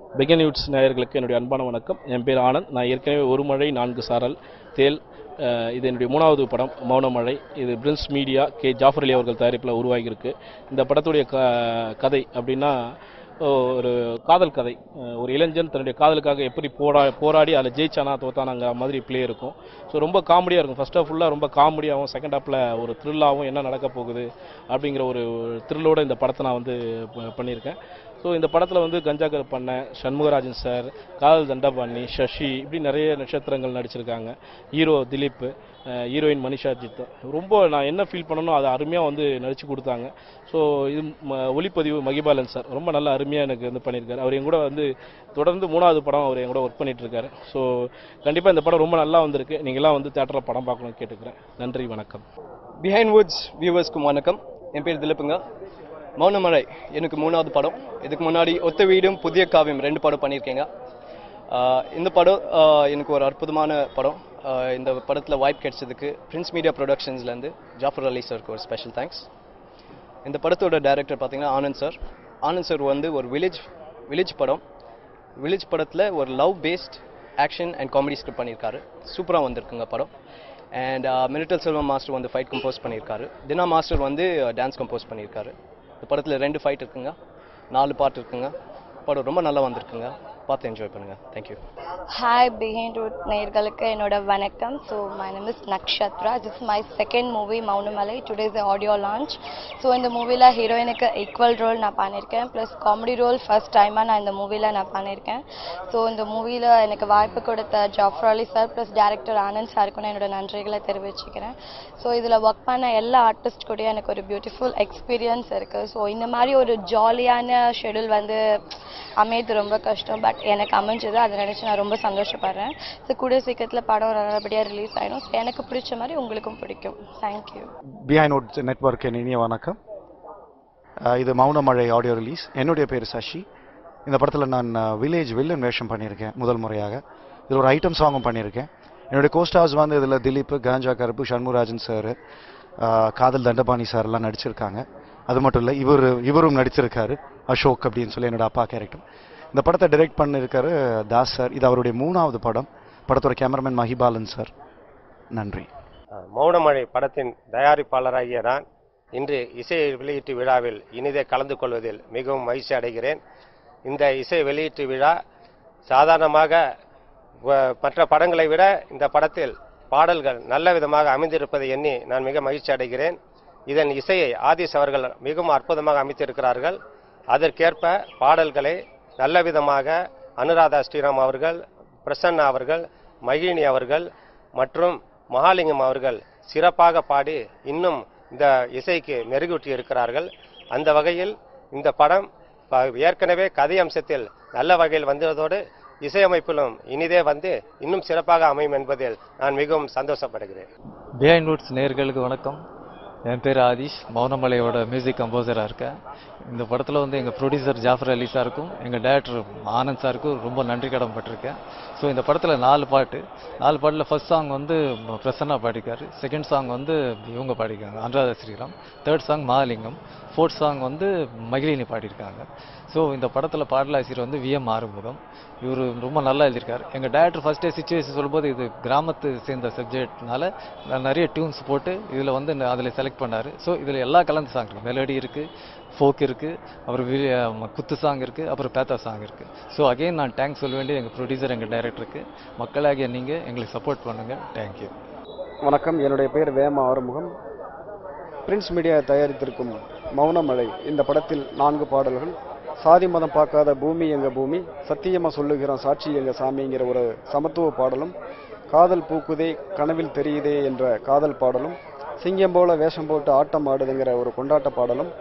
begin Eudes நேயர்களுக்கு என்னுடைய அன்பான வணக்கம் என் பேர் ஆனந்த் நான் ஏற்கனவே ஒரு மழை நான்கு சாரல் தேல் அஹ், இது என்னுடைய மூணாவது படம் மௌனமழை இது Prince Media K Jaffer Ali அவர்கள் தயாரிப்பில் உருவாகியிருக்கு இந்த படத்துடைய க கதை அப்படின்னா ஒரு காதல் கதை அஹ், ஒரு இளைஞன் தன்னுடைய காதலுக்காக எப்படி போரா போராடி அதில் ஜெயிச்சானா தோத்தானாங்கிற மாதிரி ப்ளே இருக்கும் ஸோ ரொம்ப காமெடியாக இருக்கும் ஃபர்ஸ்ட் ஹாஃப் ஃபுல்லாக ரொம்ப காமெடியாகவும் செகண்ட் ஹாஃபில் ஒரு த்ரில்லாகவும் என்ன நடக்க போகுது அப்படிங்கிற ஒரு த்ரில்லோட இந்த படத்தை நான் வந்து ப- பண்ணியிருக்கேன் ஸோ இந்த படத்தில் வந்து கஞ்சாக்கர் பண்ண சண்முகராஜன் சார் காதல் தண்டபாணி சசி இப்படி நிறைய நட்சத்திரங்கள் நடிச்சிருக்காங்க ஹீரோ திலீப் அஹ் ஹீரோயின் மனிஷா ஜித் ரொம்ப நான் என்ன ஃபீல் பண்ணணும் அதை அருமையாக வந்து நடிச்சு கொடுத்தாங்க ஸோ இது ம- ஒளிப்பதிவு மகிபாலன் சார் ரொம்ப நல்ல அருமையாக எனக்கு வந்து பண்ணியிருக்காரு அவர் என் கூட வந்து தொடர்ந்து மூணாவது படம் அவர் என் கூட ஒர்க் பண்ணிட்டு இருக்காரு ஸோ கண்டிப்பாக இந்த படம் ரொம்ப நல்லா வந்திருக்கு நீங்களாம் வந்து தேட்டரில் படம் பார்க்கணும்னு கேட்டுக்கிறேன் நன்றி வணக்கம் பிஹைண்ட் வுட்ஸ் வியூவர்ஸ்க்கு வணக்கம் என் பேர் திலப்புங்க மௌனமழை எனக்கு மூணாவது படம் இதுக்கு முன்னாடி ஒத்த வீடும் புதிய காவியம் ரெண்டு படம் பண்ணியிருக்கேங்க ஆஹ் இந்த படம் ஆஹ் எனக்கு ஒரு அற்புதமான படம் ஆஹ் இந்த படத்தில் வாய்ப்பு கிடைச்சதுக்கு பிரின்ஸ் மீடியா ப்ரொடக்ஷன்ஸ்லேருந்து ஜாஃபர் அலி சாருக்கு ஒரு ஸ்பெஷல் தேங்க்ஸ் இந்த படத்தோட டைரக்டர் பார்த்தீங்கன்னா ஆனந்த் சார் ஆனந்த் சார் வந்து ஒரு வில்லேஜ் வில்லேஜ் படம் வில்லேஜ் படத்தில் ஒரு love based action and comedy script பண்ணியிருக்காரு சூப்பராக வந்திருக்குங்க படம் அண்ட் மினிட்டல் செல்வம் மாஸ்டர் வந்து ஃபைட் கம்போஸ் பண்ணியிருக்காரு தினா மாஸ்டர் வந்து டான்ஸ் கம்போஸ் பண்ணியிருக்காரு இந்த படத்தில் ரெண்டு ஃபைட் இருக்குங்க நாலு பாட்டு இருக்குங்க படம் ரொம்ப நல்லா வந்திருக்குங்க பார்த்து என்ஜாய் பண்ணுங்கள் தேங்க்யூ ஹாய் பிஹைண்ட் ரூட் நேயர்களுக்கு என்னோட வணக்கம் so my name is Nakshatra this my second movie Mounamalai today is audio launch so இந்த மூவியில் ஹீரோயினுக்கு ஈக்குவல் ரோல் நான் பண்ணியிருக்கேன் ப்ளஸ் காமெடி ரோல் ஃபர்ஸ்ட் டைமாக நான் இந்த மூவியில் நான் பண்ணியிருக்கேன் ஸோ இந்த மூவியில் எனக்கு வாய்ப்பு கொடுத்த Jaffer Ali sir plus director Anand சாருக்கு நான் என்னோட நன்றிகளை தெரிவிச்சுக்கிறேன் ஸோ இதில் ஒர்க் பண்ண எல்லா ஆர்டிஸ்ட் கூடயும் எனக்கு ஒரு பியூட்டிஃபுல் எக்ஸ்பீரியன்ஸ் இருக்குது ஸோ இந்த மாதிரி ஒரு ஜாலியான ஷெடியூல் வந்து அமையது ரொம்ப கஷ்டம் பட் எனக்கு அமைஞ்சது அதை நினச்சி நான் ரொம்ப சந்தோஷப்படுறேன் ஸோ கூடிய சீக்கிரத்தில் படம் நல்லபடியாக ரிலீஸ் ஆகிடும் ஸோ எனக்கு பிடிச்ச மாதிரி உங்களுக்கும் பிடிக்கும் தேங்க்யூ பிஹைண்ட் நோட்ஸ் நெட்ஒர்க்கின் இனிய வணக்கம் அஹ் இது மௌனமழை ஆடியோ ரிலீஸ் என்னுடைய பேர் சசி இந்த படத்தில் நான் வில்லேஜ் வில்லன் வேஷம் பண்ணியிருக்கேன் முதல் முறையாக இதில் ஒரு ஐட்டம் சாங்கும் பண்ணியிருக்கேன் என்னுடைய கோஸ்டார்ஸ் வந்து இதில் திலீப் காஞ்சா கருப்பு சண்முகராஜன் சார் காதல் தண்டபாணி சார் எல்லாம் நடிச்சிருக்காங்க அது மட்டும் இல்லை இவர் இவரும் நடிச்சிருக்காரு அசோக் அப்படின்னு சொல்லி என்னோட அப்பா கேரக்டர் இந்த படத்தை டைரக்ட் பண்ணியிருக்காரு தாஸ் சார் இது அவருடைய மூணாவது படம் படத்தோட கேமராமேன் மஹிபாலன் சார் நன்றி மௌனமழை படத்தின் தயாரிப்பாளராகிய நான் இன்று இசை வெளியீட்டு விழாவில் இனிதே கலந்து கொள்வதில் மிகவும் மகிழ்ச்சி அடைகிறேன் இந்த இசை வெளியீட்டு விழா சாதாரணமாக வ- மற்ற படங்களை விட இந்த படத்தில் பாடல்கள் நல்ல விதமாக அமைந்திருப்பதை எண்ணி நான் மிக மகிழ்ச்சி அடைகிறேன் இதன் இசையை ஆதிஸ் அவர்கள் மிகவும் அற்புதமாக அமைத்திருக்கிறார்கள் அதற்கேற்ப பாடல்களை நல்ல விதமாக அனுராதா ஸ்ரீராம் அவர்கள் பிரசன்னா அவர்கள் மகிழினி அவர்கள் மற்றும் மகாலிங்கம் அவர்கள் சிறப்பாக பாடி இன்னும் இந்த இசைக்கு மெருகூட்டி இருக்கிறார்கள் அந்த வகையில் இந்த படம் ப- ஏற்கனவே கதை அம்சத்தில் நல்ல வகையில் வந்ததோடு இசையமைப்பிலும் இனிதே வந்து இன்னும் சிறப்பாக அமையும் என்பதில் நான் மிகவும் சந்தோஷப்படுகிறேன் பிஹைண்ட் ரூட்ஸ் நேயர்களுக்கு வணக்கம் என் பேர் ஆதிஷ் மௌனமலையோட மியூசிக் கம்போசராக இருக்கேன் இந்த படத்தில் வந்து எங்கள் ப்ரொடியூசர் ஜாஃபர் அலி சாருக்கும் எங்கள் டேரக்டர் ஆனந்த் சாருக்கும் ரொம்ப நன்றி கடன் பட்டிருக்கேன் ஸோ இந்த படத்தில் நாலு பாட்டு நாலு பாட்டில் ஃபர்ஸ்ட் சாங் வந்து பிரசன்னா பாடிக்காரு செகண்ட் சாங் வந்து இவங்க பாடிருக்காங்க Anuradha Sriram third song Mahalingam fourth song வந்து மகிழினி பாடியிருக்காங்க ஸோ இந்த படத்தில் பாடலாசிரியர் வந்து விஎம் ஆறுமுகம் இவர் ரொம்ப நல்லா எழுதியிருக்காரு எங்கள் டேரக்டர் ஃபஸ்ட்டே சுச்சுவேஷன் சொல்லும்போது இது கிராமத்து சேர்ந்த சப்ஜெக்ட்னால நான் நிறைய டியூன்ஸ் போட்டு இதில் வந்து அதில் செலக்ட் பண்ணார் ஸோ இதில் எல்லா கலந்து சாங் இருக்குது மெலடி இருக்குது ஃபோக் இருக்குது அப்புறம் வி- அஹ் குத்து சாங் இருக்குது அப்புறம் பேத்தா சாங் இருக்குது ஸோ அகைன் நான் தேங்க்ஸ் சொல்ல வேண்டிய எங்கள் ப்ரொடியூசர் எங்கள் டைரக்டருக்கு மக்களாகிய நீங்கள் எங்களுக்கு சப்போர்ட் பண்ணுங்கள் தேங்க்யூ வணக்கம் என்னுடைய பேர் வேம ஆறுமுகம் பிரின்ஸ் மீடியா தயாரித்திருக்கும் மௌனமழை இந்த படத்தில் நான்கு பாடல்கள் சாதி மதம் பார்க்காத பூமி எங்க பூமி சத்தியமா சொல்லுகிறோம் சாட்சி எங்க சாமிங்கிற ஒரு சமத்துவ பாடலும் காதல் பூக்குதே கனவில் தெரியுதே என்ற காதல் பாடலும் சிங்கம் போல வேஷம் போட்டு ஆட்டம் ஆடுதுங்கிற ஒரு கொண்டாட்ட பாடலும்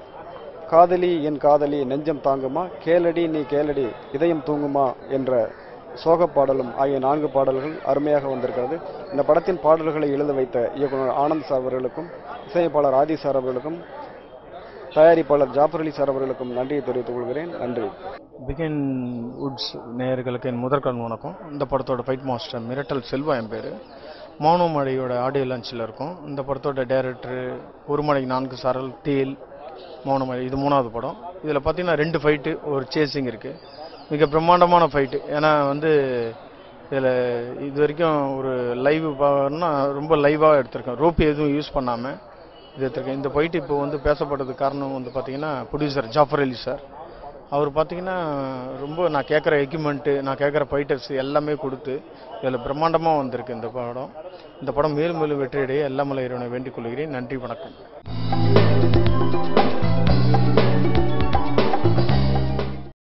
காதலி என் காதலி நெஞ்சம் தாங்குமா கேளடி நீ கேளடி இதயம் தூங்குமா என்ற சோக பாடலும் ஆகிய நான்கு பாடல்கள் அருமையாக வந்திருக்கிறது இந்த படத்தின் பாடல்களை எழுத வைத்த இயக்குனர் ஆனந்த் சார் அவர்களுக்கும் இசையமைப்பாளர் ஆதி சார் அவர்களுக்கும் தயாரிப்பாளர் ஜாஃபர் அலி சார் அவர்களுக்கும் நன்றியை தெரிவித்துக் கொள்கிறேன் நன்றி பிகின் வுட்ஸ் நேயர்களுக்கு என் முதற்கண் வணக்கம் இந்த படத்தோட ஃபைட் மாஸ்டர் மிரட்டல் செல்வா என் பேர் மௌனமழையோட ஆடியோ லான்ச்சில் இருக்கும் இந்த படத்தோட டைரக்டர் ஒரு மலைக்கு நான்கு சாரல் தேல் மௌனமழை இது மூணாவது படம் இதில் பார்த்தீங்கன்னா ரெண்டு ஃபைட்டு ஒரு சேசிங் இருக்குது மிக பிரம்மாண்டமான ஃபைட்டு ஏன்னா வந்து இதில் இது வரைக்கும் ஒரு லைவ் பார்க்கணும்னா ரொம்ப லைவாக எடுத்திருக்கேன் ரோப் எதுவும் யூஸ் பண்ணாமல் இது எடுத்திருக்கேன் இந்த ஃபைட்டு இப்போ வந்து பேசப்பட்டதுக்கு காரணம் வந்து பார்த்தீங்கன்னா ப்ரொடியூசர் ஜாஃபர் அலி சார் அவர் பார்த்தீங்கன்னா ரொம்ப நான் கேட்குற எக்யூப்மெண்ட்டு நான் கேட்குற ஃபைட்டர்ஸ் எல்லாமே கொடுத்து இதில் பிரம்மாண்டமாக வந்திருக்கு இந்த படம் இந்த படம் மேலும் மேலும் வெற்றியடைய எல்லாமலை இறைவனை வேண்டிக் கொள்கிறேன் நன்றி வணக்கம்